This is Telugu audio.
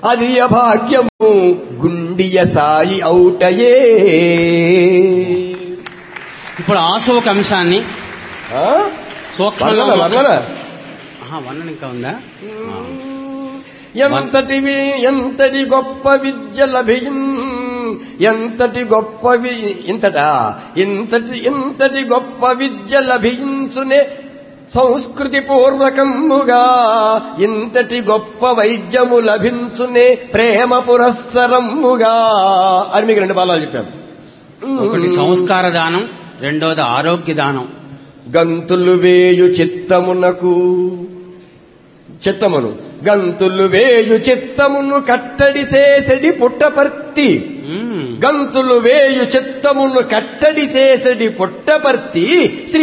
అది అభాగ్యము గుండియ సాయి ఔటయే ఇప్పుడు ఆశో ఒక అంశాన్ని ఆ? సూక్ష్మంగా వర్ణన, వర్ణన. ఆహా, వర్ణన ఇంకా ఉందా ఆ. ఎంతటి వి- ఎంతటి గొప్ప విద్య లభిన్ ఎంతటి గొప్ప వి- ఇంతటా ఇంతటి ఇంతటి గొప్ప విద్య లభించునే సంస్కృతి పూర్వకముగా ఇంతటి గొప్ప వైద్యము లభించునే ప్రేమ పురస్సరముగా అని మీకు రెండు బాలాలు చెప్పాను ఒకటి సంస్కార దానం రెండోది ఆరోగ్య దానం గంతులు వేయు చిత్తమునకు చిత్తమును గంతులు వేయు చిత్తమును కట్టడి చేసడి పుట్టపర్తి మ్మ్. గంతులు వేయు చిత్తమును కట్టడి చేసడి పుట్టపర్తి శ్రీ